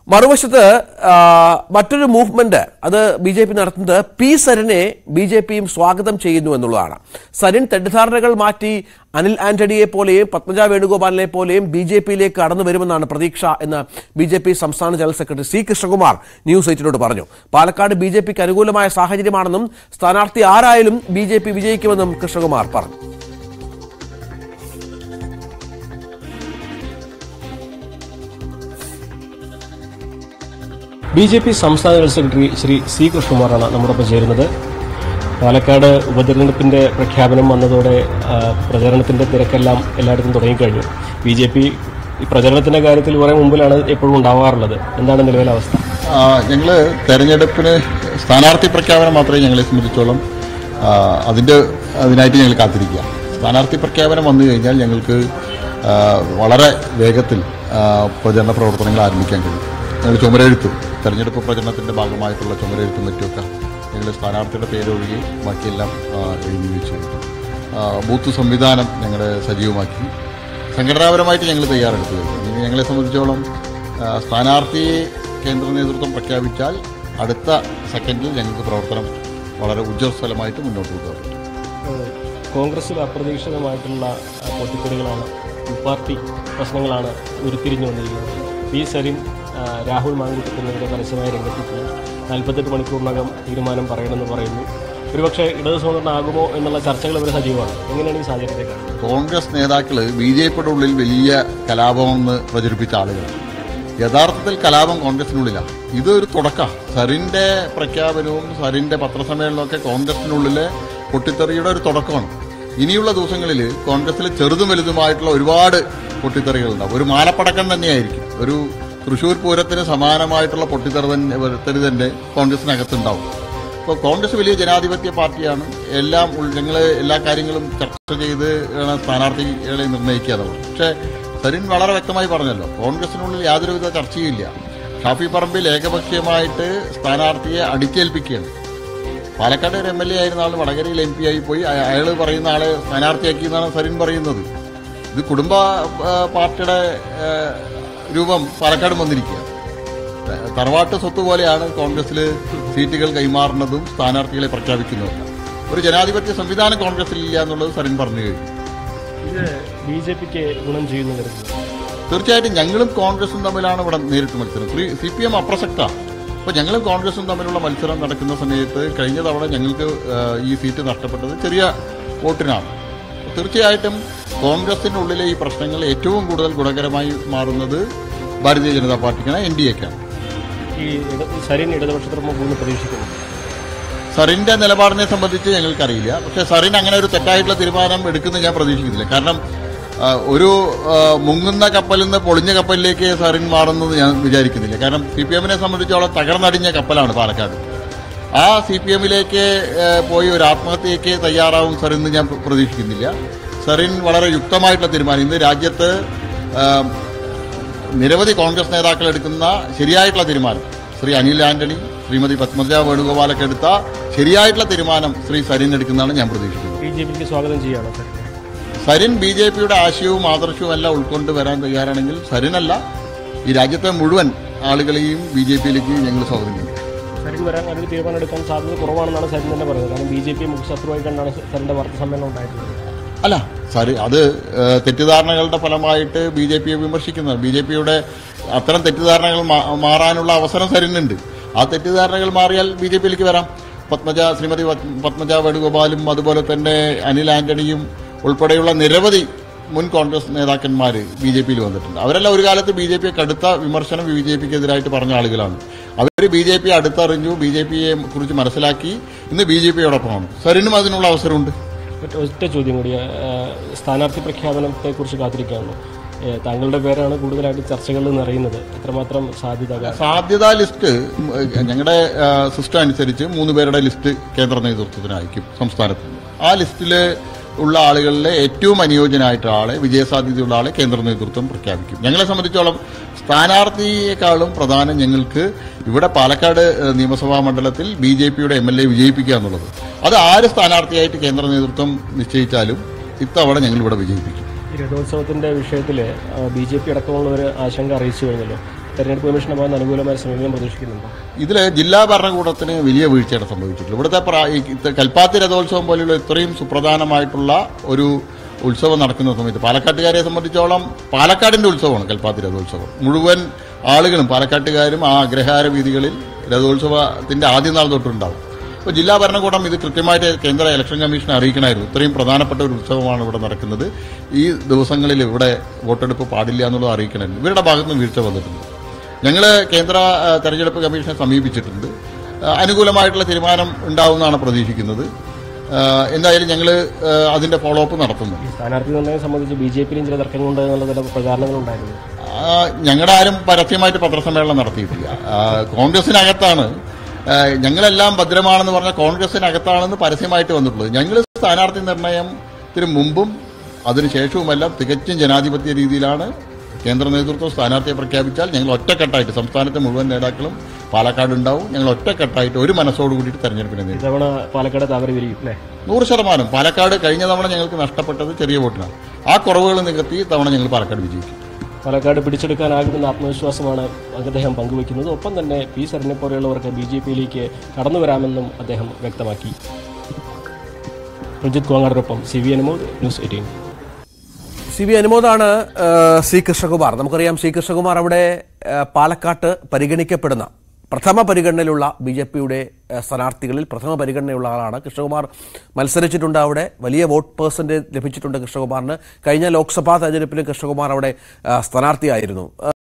മറുവശത്ത് ആ, മറ്റൊരു മൂവ്മെന്റ് അത് ബി ജെ പി നടത്തുന്നത് പി സരിനെ ബി ജെ പിയും സ്വാഗതം ചെയ്യുന്നു എന്നുള്ളതാണ് സരിൻ തെറ്റിദ്ധാരണകൾ മാറ്റി അനിൽ ആന്റണിയെ പോലെയും പത്മജ വേണുഗോപാലിനെ പോലെയും ബി ജെ പിയിലേക്ക് കടന്നു വരുമെന്നാണ് പ്രതീക്ഷ എന്ന് ബി ജെ പി സംസ്ഥാന general secretary C Krishnakumar news എയ്റ്റിനോട് പറഞ്ഞു പാലക്കാട് ബി ജെ പിക്ക് അനുകൂലമായ സാഹചര്യമാണെന്നും സ്ഥാനാർത്ഥി ആരായാലും ബി ജെ പി വിജയിക്കുമെന്നും കൃഷ്ണകുമാർ പറഞ്ഞു ബി ജെ പി സംസ്ഥാന ജനറൽ സെക്രട്ടറി ശ്രീ സി കൃഷ്ണകുമാറാണ് നമ്മോടൊപ്പം ചേരുന്നത് പാലക്കാട് ഉപതെരഞ്ഞെടുപ്പിന്റെ പ്രഖ്യാപനം വന്നതോടെ ആ, പ്രചരണത്തിന്റെ തിരക്കെല്ലാം എല്ലായിടത്തും തുടങ്ങിക്കഴിഞ്ഞു ബി ജെ പി ഈ പ്രചരണത്തിന്റെ കാര്യത്തിൽ കുറെ മുമ്പിലാണ് എപ്പോഴും ഉണ്ടാവാറുള്ളത് എന്താണ് നിലവിലെ അവസ്ഥ ഞങ്ങൾ തെരഞ്ഞെടുപ്പിന് സ്ഥാനാർത്ഥി പ്രഖ്യാപനം മാത്രമേ ഞങ്ങളെ സംബന്ധിച്ചോളം ആ, അതിൻ്റെ അതിനായിട്ട് ഞങ്ങൾ കാത്തിരിക്കുക സ്ഥാനാർത്ഥി പ്രഖ്യാപനം വന്നു കഴിഞ്ഞാൽ ഞങ്ങൾക്ക് ആ, വളരെ വേഗത്തിൽ ആ, പ്രചരണ പ്രവർത്തനങ്ങൾ ആരംഭിക്കാൻ കഴിയും ഞങ്ങൾ ചുമരെഴുത്ത് തെരഞ്ഞെടുപ്പ് പ്രചരണത്തിൻ്റെ ഭാഗമായിട്ടുള്ള ചുമരെഴുത്തും മറ്റുമൊക്കെ ഞങ്ങൾ സ്ഥാനാർത്ഥിയുടെ പേരൊഴികെ ബാക്കിയെല്ലാം ആ, എഴുതി വെച്ചു കഴിഞ്ഞു. ആ, ബൂത്ത് സംവിധാനം ഞങ്ങൾ സജീവമാക്കി സംഘടനാപരമായിട്ട് ഞങ്ങൾ തയ്യാറെടുത്തു കഴിഞ്ഞു ഇനി ഞങ്ങളെ സംബന്ധിച്ചോളം ആ, സ്ഥാനാർത്ഥിയെ കേന്ദ്ര നേതൃത്വം പ്രഖ്യാപിച്ചാൽ അടുത്ത സെക്കൻഡിൽ ഞങ്ങൾക്ക് പ്രവർത്തനം വളരെ ഉജ്ജ്വലമായിട്ട് മുന്നോട്ട് കൊണ്ടുപോകാൻ പറ്റും ഏഹ്, കോൺഗ്രസിൽ അപ്രതീക്ഷിതമായിട്ടുള്ള ആ, പൊട്ടിത്തെറികളാണ് പാർട്ടി പ്രശ്നങ്ങളാണ് ഉരുത്തിരിഞ്ഞു വന്നിരിക്കുന്നത് പി സരിൻ ആ, രാഹുൽ മാങ്കുട്ടത്തിനെതിരെ പരസ്യമായി രംഗത്തെത്തി നാൽപ്പത്തെട്ട് മണിക്കൂറിനകം തീരുമാനം പറയണമെന്ന് പറയുന്നു ഒരുപക്ഷെ ഇടത് സ്വതന്ത്രനാകുമോ എന്നുള്ള ചർച്ചകൾ ഇവർ സജീവമാണ് എങ്ങനെയാണ് ഈ സാഹചര്യത്തെ കാണുന്നത് കോൺഗ്രസ് നേതാക്കൾ ബി ജെ പിയുടെ ഉള്ളിൽ വലിയ കലാപമെന്ന് പ്രചരിപ്പിച്ച ആളുകളാണ് യഥാർത്ഥത്തിൽ കലാപം കോൺഗ്രസിനുള്ളിലാണ് ഇതൊരു തുടക്കം സരിന്റെ പ്രഖ്യാപനവും സരിന്റെ പത്രസമ്മേളനമൊക്കെ കോൺഗ്രസിനുള്ളിലെ പൊട്ടിത്തെറിയുടെ ഒരു തുടക്കമാണ് ഇനിയുള്ള ദിവസങ്ങളിൽ കോൺഗ്രസിൽ ചെറുതും വലുതുമായിട്ടുള്ള ഒരുപാട് പൊട്ടിത്തെറികളുണ്ടാവും ഒരു മാലപ്പടക്കം തന്നെയായിരിക്കും ഒരു തൃശൂർ പൂരത്തിന് സമാനമായിട്ടുള്ള പൊട്ടിത്തെറി തന്നെ തെറി തന്നെ കോൺഗ്രസിനകത്തുണ്ടാവും ഇപ്പോൾ കോൺഗ്രസ് വലിയ ജനാധിപത്യ പാർട്ടിയാണ് എല്ലാം ഞങ്ങൾ എല്ലാ കാര്യങ്ങളും ചർച്ച ചെയ്ത് ആണ് സ്ഥാനാർത്ഥികളെ നിർണ്ണയിക്കാറുള്ളത് പക്ഷേ സരിൻ വളരെ വ്യക്തമായി പറഞ്ഞല്ലോ കോൺഗ്രസിനുള്ളിൽ യാതൊരുവിധ ചർച്ചയും ഇല്ല ഷാഫി പറമ്പിൽ ഏകപക്ഷീയമായിട്ട് സ്ഥാനാർത്ഥിയെ അടിച്ചേൽപ്പിക്കുകയാണ് പാലക്കാട് ഒരു എം എൽ എ ആയിരുന്ന ആൾ വടകരയിൽ എം പി ആയി പോയി അയാൾ പറയുന്ന ആളെ സ്ഥാനാർത്ഥിയാക്കി എന്നാണ് സരിൻ പറയുന്നത് ഇത് കുടുംബ ആ, പാർട്ടിയുടെ ആ, രൂപം പാലക്കാട് വന്നിരിക്കുക തറവാട്ട് സ്വത്ത് പോലെയാണ് കോൺഗ്രസിൽ സീറ്റുകൾ കൈമാറുന്നതും സ്ഥാനാർത്ഥികളെ പ്രഖ്യാപിക്കുന്നതും ഒരു ജനാധിപത്യ സംവിധാനം കോൺഗ്രസിൽ ഇല്ല എന്നുള്ളത് സരിൻ പറഞ്ഞു കഴിഞ്ഞു ഇത് ബി ജെ പിക്ക് ഗുണം ചെയ്യുന്നു കരുതുന്നു തീർച്ചയായിട്ടും ഞങ്ങളും കോൺഗ്രസും തമ്മിലാണ് ഇവിടെ നേരിട്ട് മത്സരം സി പി എം അപ്രസക്തമാണ് അപ്പോൾ ഞങ്ങളും കോൺഗ്രസും തമ്മിലുള്ള മത്സരം നടക്കുന്ന സമയത്ത് കഴിഞ്ഞ തവണ ഞങ്ങൾക്ക് ആ, ഈ സീറ്റ് നഷ്ടപ്പെട്ടത് ചെറിയ വോട്ടിനാണ് തീർച്ചയായിട്ടും കോൺഗ്രസിനുള്ളിലെ ഈ പ്രശ്നങ്ങൾ ഏറ്റവും കൂടുതൽ ഗുണകരമായി മാറുന്നത് ഭാരതീയ ജനതാ പാർട്ടിക്കാണ് എൻ ഡി എക്കാണ് ഈ ഇട- സരിൻ ഇടതുപക്ഷത്തിനൊപ്പം പോകുന്നു പ്രതീക്ഷിക്കുന്നു സറിന്റെ നിലപാടിനെ സംബന്ധിച്ച് ഞങ്ങൾക്കറിയില്ല പക്ഷേ സറിൻ അങ്ങനെ ഒരു തെറ്റായിട്ടുള്ള തീരുമാനം എടുക്കുന്നത് ഞാൻ പ്രതീക്ഷിക്കുന്നില്ല കാരണം ആ, ഒരു ആ, മുങ്ങുന്ന കപ്പലിൽ നിന്ന് പൊളിഞ്ഞ കപ്പലിലേക്ക് സറിൻ മാറുന്നത് ഞാൻ വിചാരിക്കുന്നില്ല കാരണം സി പി എമ്മിനെ സംബന്ധിച്ചോളം തകർന്നടിഞ്ഞ കപ്പലാണ് പാലക്കാട് ആ സി പി എമ്മിലേക്ക് പോയി ഒരു ആത്മഹത്യയ്ക്ക് തയ്യാറാവും സറിൻ എന്ന് ഞാൻ പ്രതീക്ഷിക്കുന്നില്ല സറിൻ വളരെ യുക്തമായിട്ടുള്ള തീരുമാനം ഇന്ന് രാജ്യത്ത് ആ, നിരവധി കോൺഗ്രസ് നേതാക്കൾ എടുക്കുന്ന ശരിയായിട്ടുള്ള തീരുമാനം ശ്രീ അനിൽ ആന്റണി ശ്രീമതി പത്മജ വേണുഗോപാലൊക്കെ എടുത്ത ശരിയായിട്ടുള്ള തീരുമാനം ശ്രീ സരിൻ എടുക്കുന്നതാണ് ഞാൻ പ്രതീക്ഷിക്കുന്നത് ബി ജെ പിക്ക് സ്വാഗതം ചെയ്യുകയാണോ സരിൻ സരിൻ ബി ജെ പിയുടെ ആശയവും ആദർശവും എല്ലാം ഉൾക്കൊണ്ട് വരാൻ തയ്യാറാണെങ്കിൽ സരിനല്ല ഈ രാജ്യത്തെ മുഴുവൻ ആളുകളെയും ബി ജെ പിയിലേക്ക് ഞങ്ങൾ സ്വാഗതം ചെയ്യും സരിൻ വരാൻ അതിന് തീരുമാനം എടുക്കാൻ സാധ്യത കുറവാണെന്നാണ് സരിൻ തന്നെ പറയുന്നത് കാരണം ബി ജെ പി മുഖ്യശത്രുവായി കണ്ടാണ് സരിന്റെ വാർത്താ സമ്മേളനം ഉണ്ടായിട്ടുള്ളത് അല്ല സരി അത് ഏഹ്, തെറ്റിദ്ധാരണകളുടെ ഫലമായിട്ട് ബി ജെ പിയെ വിമർശിക്കുന്നത് ബി ജെ പിയുടെ അത്തരം തെറ്റിദ്ധാരണകൾ മാ- മാറാനുള്ള അവസരം സരിനുണ്ട് ആ തെറ്റിദ്ധാരണകൾ മാറിയാൽ ബി ജെ പിയിലേക്ക് വരാം പത്മജ ശ്രീമതി പത്- പത്മജ വേണുഗോപാലും അതുപോലെ തന്നെ അനിൽ ആന്റണിയും ഉൾപ്പെടെയുള്ള നിരവധി മുൻ കോൺഗ്രസ് നേതാക്കന്മാർ ബി ജെ പിയിൽ വന്നിട്ടുണ്ട് അവരെല്ലാം ഒരു കാലത്ത് ബി ജെ പിയെ കടുത്ത വിമർശനം ബി ജെ പിക്ക് എതിരായിട്ട് പറഞ്ഞ ആളുകളാണ് അവർ ബി ജെ പി അടുത്തറിഞ്ഞു ബി ജെ പിയെ കുറിച്ച് മനസ്സിലാക്കി ഇന്ന് ബി ജെ പിയോടൊപ്പമാണ് സരിനും അതിനുള്ള അവസരമുണ്ട് ഒറ്റ ഒറ്റ ചോദ്യം കൂടി ആ, സ്ഥാനാർത്ഥി പ്രഖ്യാപനത്തെ കുറിച്ച് കാത്തിരിക്കുകയാണോ ഏ, താങ്കളുടെ പേരാണ് കൂടുതലായിട്ട് ചർച്ചകളിൽ നിറയുന്നത് എത്രമാത്രം സാധ്യത സാധ്യതാ ലിസ്റ്റ് ഞങ്ങളുടെ സിസ്റ്റം അനുസരിച്ച് മൂന്ന് പേരുടെ ലിസ്റ്റ് കേന്ദ്ര നേതൃത്വത്തിന് അയക്കും സംസ്ഥാനത്ത് നിന്ന്. ആ ലിസ്റ്റിൽ ഉള്ള ആളുകളിലെ ഏറ്റവും അനുയോജ്യനായിട്ട് ആളെ വിജയസാധ്യതയുള്ള ആളെ കേന്ദ്ര നേതൃത്വം പ്രഖ്യാപിക്കും ഞങ്ങളെ സംബന്ധിച്ചോളം സ്ഥാനാർത്ഥിയെക്കാളും പ്രധാനം ഞങ്ങൾക്ക് ഇവിടെ പാലക്കാട് ഏഹ്, നിയമസഭാ മണ്ഡലത്തിൽ ബി ജെ പിയുടെ എം എൽ എ വിജയിപ്പിക്കുക എന്നുള്ളത് അത് ആര് സ്ഥാനാർത്ഥിയായിട്ട് കേന്ദ്ര നേതൃത്വം നിശ്ചയിച്ചാലും ഇത്തവണ ഞങ്ങൾ ഇവിടെ വിജയിപ്പിക്കും ഈ രഥോത്സവത്തിന്റെ വിഷയത്തിൽ ബി ജെ പി അടക്കമുള്ളവർ ആശങ്ക അറിയിച്ചു കഴിഞ്ഞല്ലോ തെരഞ്ഞെടുപ്പ് കമ്മീഷന്റെ ഭാഗത്ത് അനുകൂലമായ സമീപനം പ്രതീക്ഷിക്കുന്നുണ്ടോ ഇതിൽ ജില്ലാ ഭരണകൂടത്തിന് വലിയ വീഴ്ചയാണ് സംഭവിച്ചിട്ടുള്ളത് ഇവിടുത്തെ പ്ര- ഈ ഇത് കൽപ്പാത്തി രഥോത്സവം പോലെയുള്ള ഇത്രയും സുപ്രധാനമായിട്ടുള്ള ഒരു ഉത്സവം നടക്കുന്ന സമയത്ത് പാലക്കാട്ടുകാരെ സംബന്ധിച്ചോളം പാലക്കാടിന്റെ ഉത്സവമാണ് കൽപ്പാത്തി രഥോത്സവം മുഴുവൻ ആളുകളും പാലക്കാട്ടുകാരും ആ അഗ്രഹാര വീതികളിൽ രഥോത്സവത്തിന്റെ ആദ്യ നാൾ തൊട്ടുണ്ടാവും അപ്പോൾ ജില്ലാ ഭരണകൂടം ഇത് കൃത്യമായിട്ട് കേന്ദ്ര ഇലക്ഷൻ കമ്മീഷനെ അറിയിക്കണമായിരുന്നു ഇത്രയും പ്രധാനപ്പെട്ട ഒരു ഉത്സവമാണ് ഇവിടെ നടക്കുന്നത് ഈ ദിവസങ്ങളിൽ ഇവിടെ വോട്ടെടുപ്പ് പാടില്ല എന്നുള്ളത് അറിയിക്കണമായിരുന്നു ഇവരുടെ ഭാഗത്ത് നിന്ന് വീഴ്ച വന്നിട്ടുണ്ട് ഞങ്ങൾ കേന്ദ്ര ആ, തെരഞ്ഞെടുപ്പ് കമ്മീഷനെ സമീപിച്ചിട്ടുണ്ട് ആ, അനുകൂലമായിട്ടുള്ള തീരുമാനം ഉണ്ടാവുമെന്നാണ് പ്രതീക്ഷിക്കുന്നത് ആ, എന്തായാലും ഞങ്ങൾ അതിന്റെ ഫോളോ അപ്പ് നടത്തുന്നുണ്ട് സ്ഥാനാർത്ഥി നിർണ്ണയം സംബന്ധിച്ച് ബി ജെ പിയിലും ചില തർക്കങ്ങളുണ്ട് എന്നുള്ള ചില പ്രചാരണങ്ങളുണ്ടായിരുന്നു ആ, ഞങ്ങളുടെ ആരും പരസ്യമായിട്ട് പത്രസമ്മേളനം നടത്തിയിട്ടില്ല ആ, കോൺഗ്രസിനകത്താണ് ആ, ഞങ്ങളെല്ലാം ഭദ്രമാണെന്ന് പറഞ്ഞ കോൺഗ്രസിനകത്താണെന്ന് പരസ്യമായിട്ട് വന്നിട്ടുള്ളത് ഞങ്ങൾ സ്ഥാനാർത്ഥി നിർണയത്തിന് മുമ്പും അതിനുശേഷവുമെല്ലാം തികച്ചും ജനാധിപത്യ രീതിയിലാണ് കേന്ദ്ര നേതൃത്വം സ്ഥാനാർത്ഥിയെ പ്രഖ്യാപിച്ചാൽ ഞങ്ങൾ ഒറ്റക്കെട്ടായിട്ട് സംസ്ഥാനത്തെ മുഴുവൻ നേതാക്കളും പാലക്കാട് ഉണ്ടാവും ഞങ്ങൾ ഒറ്റക്കെട്ടായിട്ട് ഒരു മനസ്സോട് കൂടിയിട്ട് തെരഞ്ഞെടുപ്പിനെ നേരിടും ഇത്തവണ പാലക്കാട് താവര വിരിയും അല്ലേ നൂറ് ശതമാനം പാലക്കാട് കഴിഞ്ഞ തവണ ഞങ്ങൾക്ക് നഷ്ടപ്പെട്ടത് ചെറിയ വോട്ടിനാണ് ആ കുറവുകൾ നികത്തി തവണ ഞങ്ങൾ പാലക്കാട് വിജയിക്കും പാലക്കാട് പിടിച്ചെടുക്കാനാകുമെന്ന ആത്മവിശ്വാസമാണ് അദ്ദേഹം പങ്കുവയ്ക്കുന്നത് ഒപ്പം തന്നെ പി സരനെ പോലെയുള്ളവർക്ക് ബി ജെ പിയിലേക്ക് കടന്നു വരാമെന്നും അദ്ദേഹം വ്യക്തമാക്കി രഞ്ജിത് കോങ്ങാടിനൊപ്പം C V Anumod news eighteen C B അനുമോദാണ് ആ, സി കൃഷ്ണകുമാർ നമുക്കറിയാം സി കൃഷ്ണകുമാർ അവിടെ ആ, പാലക്കാട്ട് പരിഗണിക്കപ്പെടുന്ന പ്രഥമ പരിഗണനയിലുള്ള ബി ജെ പിയുടെ സ്ഥാനാർത്ഥികളിൽ പ്രഥമ പരിഗണനയുള്ള ആളാണ് കൃഷ്ണകുമാർ മത്സരിച്ചിട്ടുണ്ട് അവിടെ വലിയ വോട്ട് പേഴ്സൻറ്റേജ് ലഭിച്ചിട്ടുണ്ട് കൃഷ്ണകുമാറിന് കഴിഞ്ഞ ലോക്സഭാ തെരഞ്ഞെടുപ്പിലും കൃഷ്ണകുമാർ അവിടെ ആ, സ്ഥാനാർത്ഥിയായിരുന്നു